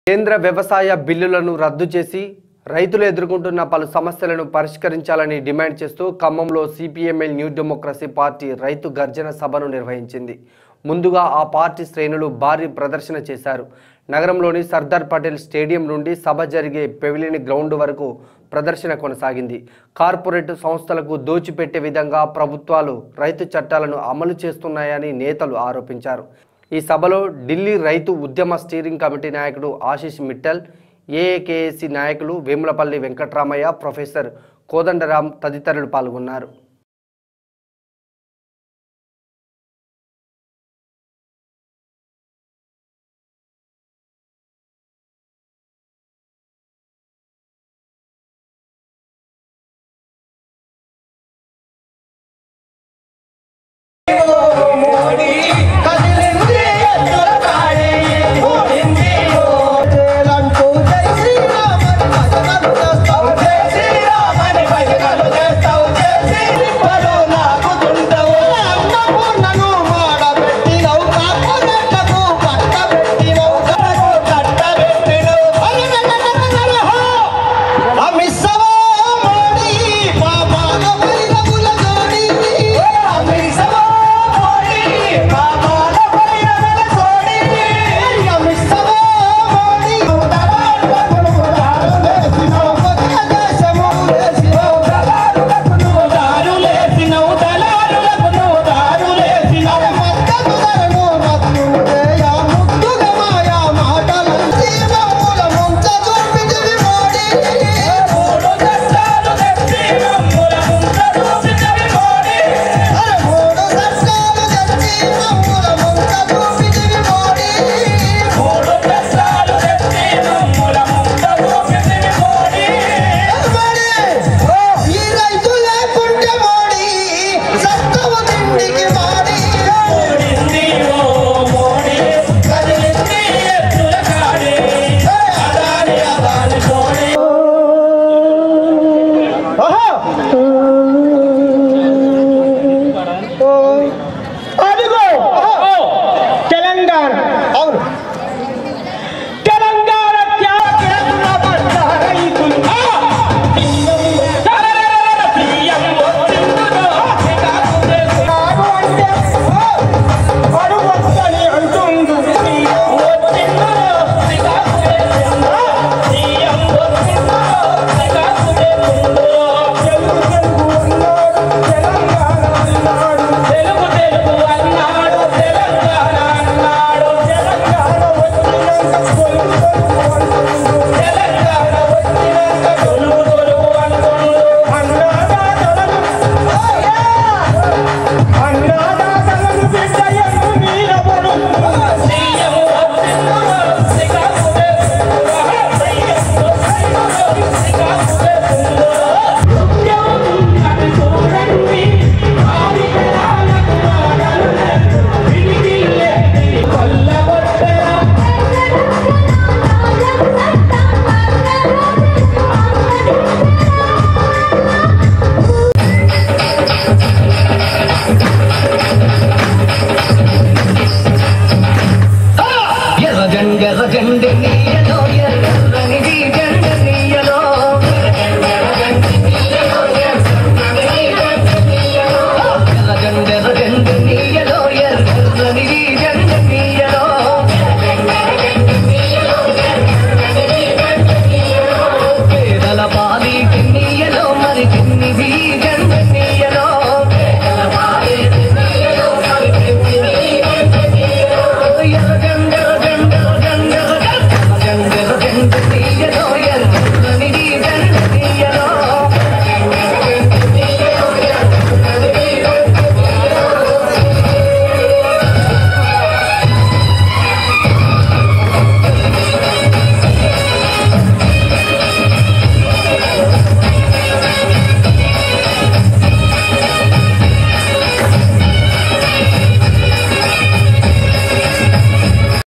కేంద్ర వ్యవసాయ బిల్లులను రద్దు చేసి రైతులు ఎదుర్కొంటున్న పలు సమస్యలను పరిష్కరించాలని డిమాండ్ చేస్తూ ఖమ్మంలో సిపిఎంఎల్ న్యూ డెమోక్రసీ పార్టీ రైతు గర్జన సభను నిర్వహించింది ముందుగా ఆ పార్టీ శ్రేణులు భారీ ప్రదర్శన చేశారు నగరంలోని సర్దార్ పటేల్ స్టేడియం నుండి సభ జరిగే పెవిలియన్ గ్రౌండ్ వరకు ప్రదర్శన కొనసాగింది కార్పొరేట్ సంస్థలకు దోచిపెట్టే విధంగా ప్రభుత్వాలు రైతు చట్టాలను అమలు చేస్తున్నాయని నేతలు ఆరోపించారు ఈ సభలో ఢిల్లీ రైతు ఉద్యమ స్టీరింగ్ కమిటీ నాయకుడు ఆశీష్ మిట్టల్ ఏఏకేఏసి నాయకులు వేములపల్లి వెంకట్రామయ్య ప్రొఫెసర్ కోదండరాం తదితరులు పాల్గొన్నారు కదిలింది ఎత్తుల కాడి ఊడింది ఓటేలంటూ జై శ్రీరామని భజనలు చేస్తావు జై శ్రీరామని భజనలు చేస్తావు జై శ్రీపలు నాకుతుంటావు అన్నపూర్ణను మాడబెట్టినవు కాపునకు కట్టబెట్టినవు కనకు కట్టబెట్టినవు అమిస్సవా మోడీ పాపాల వైరముల జోడి అమిస్సవా మోడీ పాపాల వైరముల జోడి అమిస్సవా మోడీ దారులేసినవు దళారులకు నువ్వు దారులేసినవు మద్దతు ధరను రద్దుంటేయా ముద్దుగా మాయా మాటలంటే మమ్ముల ముంచ చూపితివి మోడీ మూడు చట్టాలు తెచ్చి మమ్ముల ముంచ చూపితివి మోడీ అరే మూడు చట్టాలు తెచ్చి మమ్ముల ముంచ చూపితివి మోడీ మూడు చట్టాలు తెచ్చి మమ్ముల ముంచ చూపితివి మోడీ ఈ రైతు లేకుంటే మోడీ సత్తవ తిండికి మాడి మోడింది ఓ మోడీ కదిలింది ఎత్తుల కాడి అదాని అదాని తోడి అదిగో తెలంగాణ అవును తెలంగాణ త్యాగరత్న పడ్డ రైతులు తరరరర సీఎం వచ్చిండును. నాడు అంటే అడుగొద్దని అంటుండు. సీఎం వచ్చిండును. శ్రీకాకు చేసిండు. సీఎం వచ్చిండును. శ్రీకాకు చేసిండు. తెలుగు తెలుగు అన్నాడు తెలంగాణ అన్నాడు తెలుగు తెలుగు అన్నాడు తెలంగాణ అన్నాడు తెలంగాణ వచ్చినాక కొలువు కొలువు అంటుండు తెలంగాణ వచ్చినాక కొలువు కొలువు అంటుండు అన్నదాతలను అన్నదాతలను బిడ్డ ఎందు నీరబడు సీఎం వచ్చిండు శ్రీకాకు చేసిండు సీఎం వచ్చిండు శ్రీకాకు చేసిండు ఎర్రజెండ ఎర్రజెండ నీయలో